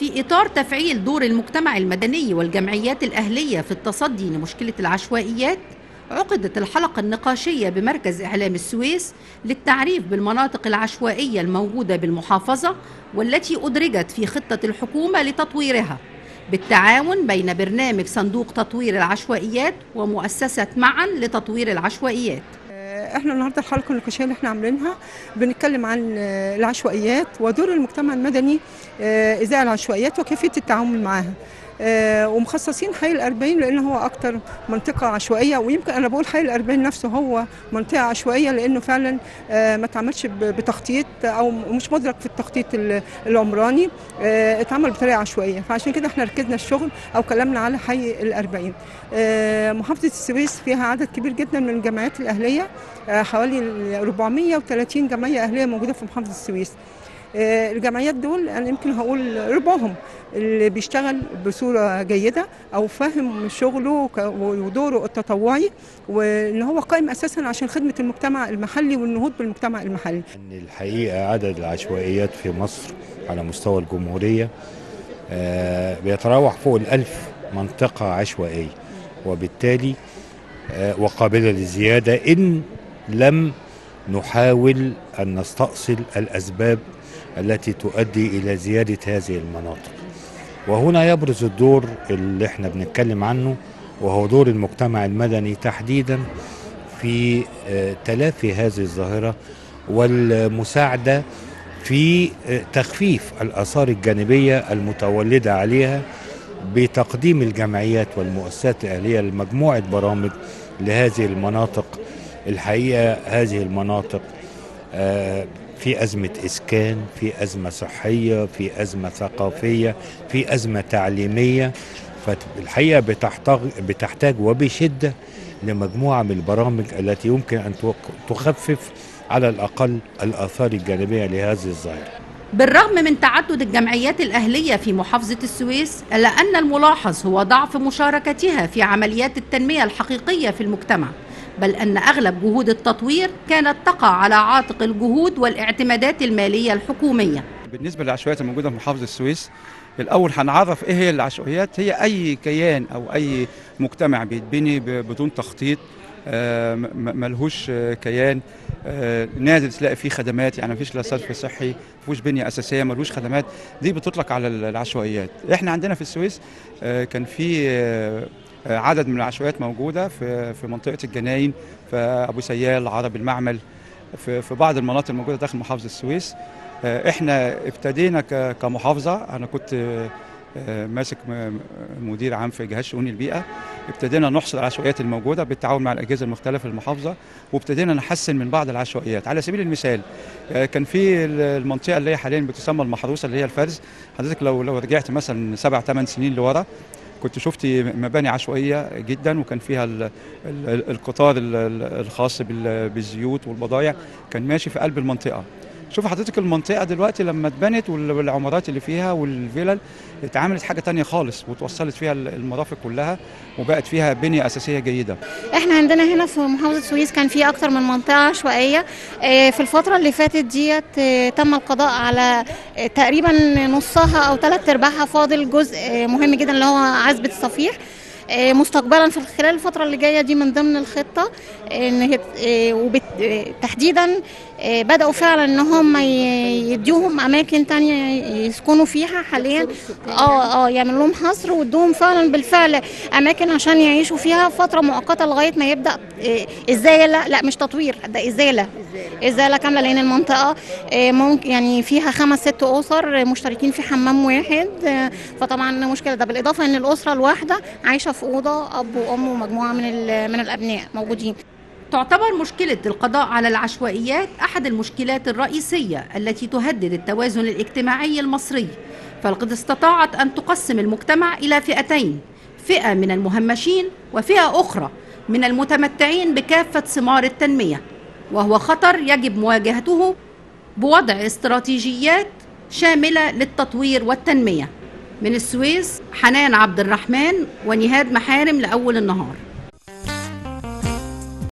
في إطار تفعيل دور المجتمع المدني والجمعيات الأهلية في التصدي لمشكلة العشوائيات عقدت الحلقة النقاشية بمركز إعلام السويس للتعريف بالمناطق العشوائية الموجودة بالمحافظة والتي أدرجت في خطة الحكومة لتطويرها بالتعاون بين برنامج صندوق تطوير العشوائيات ومؤسسة معا لتطوير العشوائيات احنا النهارده الحلقه النقاشيه اللي احنا عاملينها بنتكلم عن العشوائيات ودور المجتمع المدني ازاء العشوائيات وكيفيه التعامل معها ومخصصين حي الأربعين لأن هو أكتر منطقة عشوائية ويمكن أنا بقول حي الأربعين نفسه هو منطقة عشوائية لأنه فعلا ما اتعملش بتخطيط أو مش مدرك في التخطيط العمراني اتعمل بطريقة عشوائية فعشان كده احنا ركزنا الشغل أو كلامنا على حي الأربعين محافظة السويس فيها عدد كبير جدا من الجمعيات الأهلية حوالي 430 جمعية أهلية موجودة في محافظة السويس الجمعيات دول انا يمكن هقول ربعهم اللي بيشتغل بصوره جيده او فاهم شغله ودوره التطوعي وان هو قائم اساسا عشان خدمه المجتمع المحلي والنهوض بالمجتمع المحلي. ان الحقيقه عدد العشوائيات في مصر على مستوى الجمهوريه بيتراوح فوق الألف منطقه عشوائيه وبالتالي وقابله للزياده ان لم نحاول ان نستأصل الاسباب التي تؤدي الى زياده هذه المناطق. وهنا يبرز الدور اللي احنا بنتكلم عنه وهو دور المجتمع المدني تحديدا في تلافي هذه الظاهره والمساعده في تخفيف الاثار الجانبيه المتولده عليها بتقديم الجمعيات والمؤسسات الاهليه لمجموعه برامج لهذه المناطق الحقيقه هذه المناطق في أزمة إسكان في أزمة صحية في أزمة ثقافية في أزمة تعليمية فالحقيقة بتحتاج, بتحتاج وبشدة لمجموعة من البرامج التي يمكن أن تخفف على الأقل الآثار الجانبية لهذه الظاهرة بالرغم من تعدد الجمعيات الأهلية في محافظة السويس إلا أن الملاحظ هو ضعف مشاركتها في عمليات التنمية الحقيقية في المجتمع بل أن أغلب جهود التطوير كانت تقع على عاتق الجهود والاعتمادات المالية الحكومية بالنسبة للعشوائيات الموجودة في محافظة السويس الأول هنعرف إيه هي العشوائيات هي أي كيان أو أي مجتمع بيتبني بدون تخطيط ملهوش كيان نادر تلاقي فيه خدمات يعني مفيش لا صرف صحي مفيش بنيه اساسيه ملوش خدمات دي بتطلق على العشوائيات احنا عندنا في السويس كان في عدد من العشوائيات موجوده في في منطقه الجناين في ابو سيال عرب المعمل في في بعض المناطق الموجوده داخل محافظه السويس احنا ابتدينا كمحافظه انا كنت ماسك مدير عام في جهاز شؤون البيئه ابتدينا نحصر العشوائيات الموجوده بالتعاون مع الاجهزه المختلفه المحافظه وابتدينا نحسن من بعض العشوائيات على سبيل المثال كان في المنطقه اللي هي حاليا بتسمى المحروسه اللي هي الفرز حضرتك لو لو رجعت مثلا سبع ثمان سنين لورا كنت شفتي مباني عشوائيه جدا وكان فيها ال ال القطار الخاص بالزيوت والبضائع كان ماشي في قلب المنطقه شوف حضرتك المنطقه دلوقتي لما اتبنت والعمارات اللي فيها والفلل اتعملت حاجه تانية خالص وتوصلت فيها المرافق كلها وبقت فيها بنيه اساسيه جيده احنا عندنا هنا في محافظه السويس كان في اكتر من منطقه عشوائيه في الفتره اللي فاتت ديت تم القضاء على تقريبا نصها او ثلاث ارباعها فاضل جزء مهم جدا اللي هو عزبه الصفيح مستقبلا في خلال الفترة اللي جاية دي من ضمن الخطة ان تحديدا بدأوا فعلا ان هم يديوهم اماكن تانية يسكنوا فيها حاليا اه اه يعملوا لهم حصر وادوهم فعلا بالفعل اماكن عشان يعيشوا فيها فترة مؤقتة لغاية ما يبدأ ازالة لا مش تطوير ده ازالة ازالة كاملة لان المنطقة ممكن يعني فيها خمس ست اسر مشتركين في حمام واحد فطبعا مشكلة ده بالاضافة ان الاسرة الواحدة عايشة في اوضه اب وام ومجموعه من من الابناء موجودين تعتبر مشكلة القضاء على العشوائيات أحد المشكلات الرئيسية التي تهدد التوازن الاجتماعي المصري فلقد استطاعت أن تقسم المجتمع إلى فئتين فئة من المهمشين وفئة أخرى من المتمتعين بكافة ثمار التنمية وهو خطر يجب مواجهته بوضع استراتيجيات شاملة للتطوير والتنمية من السويس حنان عبد الرحمن ونهاد محارم لأول النهار